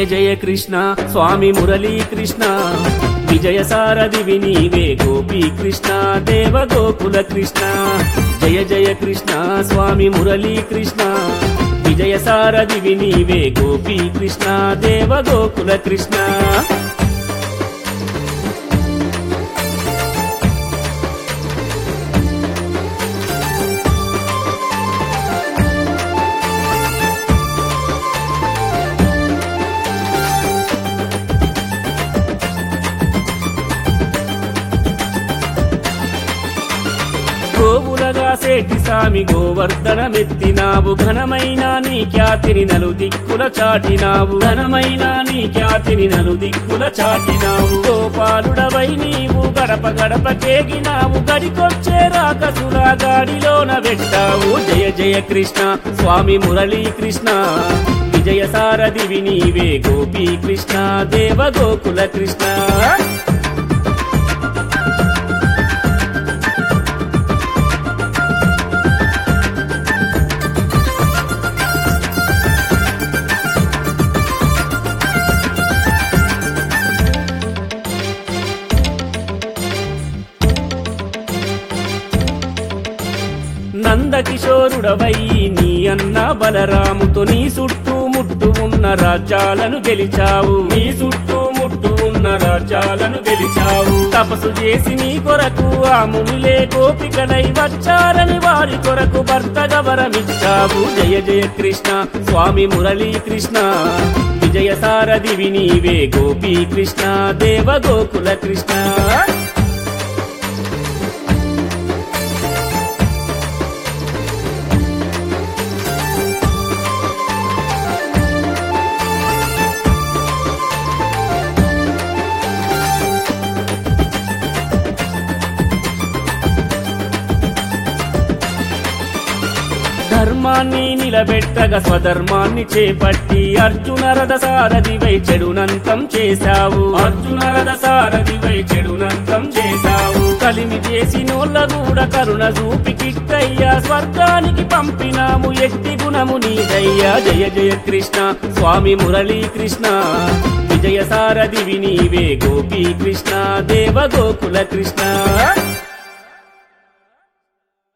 జయ కృష్ణ స్వామి మురళీ కృష్ణ విజయ సారథివి నీవే గోపీ కృష్ణ దేవ గోకుల కృష్ణ జయ జయ కృష్ణ స్వామి మురళీ కృష్ణ విజయ సారథివి నీవే గోపీ కృష్ణ దేవ గోకుల కృష్ణ గోవులగా సేటి సామి గోవర్ధనమెత్తినావు ఘనమైన నీ ఖ్యాతిని నలు దిక్కుల చాటినావు ఘనమైన నీ ఖ్యాతిని నలు దిక్కుల చాటినావు గోపాలుడవై నీవు గడప గడప కేగినావు గడికొచ్చే రాకసుల గాడిలోన పెట్టావు జయ జయ కృష్ణ స్వామి మురళీ కృష్ణ విజయ సారథివి నీవే గోపీ కృష్ణ దేవ గోకుల కృష్ణ నందకిశోరుడవై నీ అన్న బలరాముతో నీ చుట్టూ ముట్టు ఉన్న రాజ్యాలను గెలిచావు నీ చుట్టూ ముట్టు ఉన్న రాజ్యాలను గెలిచావు తపస్సు చేసి నీ కొరకు ఆ మునిలే గోపికలై వచ్చారని వారి కొరకు భర్తగా వరమిచ్చావు జయ జయ కృష్ణ స్వామి మురళీ కృష్ణ విజయ సారథివి నీవే గోపీ కృష్ణ దేవ గోకుల కృష్ణ ధర్మాన్ని నిలబెట్టగా స్వధర్మాన్ని చేపట్టి అర్జున రథ సారథివై చెడునంతం చేశావు అర్జున రథ సారథివై చెడునంతం చేశావు కలిమి చేసి నోళ్ళ కూడా కరుణ చూపి కిట్టయ్యా స్వర్గానికి పంపినాము ఎట్టి గుణము నీదయ్యా జయ జయ కృష్ణ స్వామి మురళీ కృష్ణ విజయ సారథివి నీవే గోపీ కృష్ణ దేవ గోకుల కృష్ణ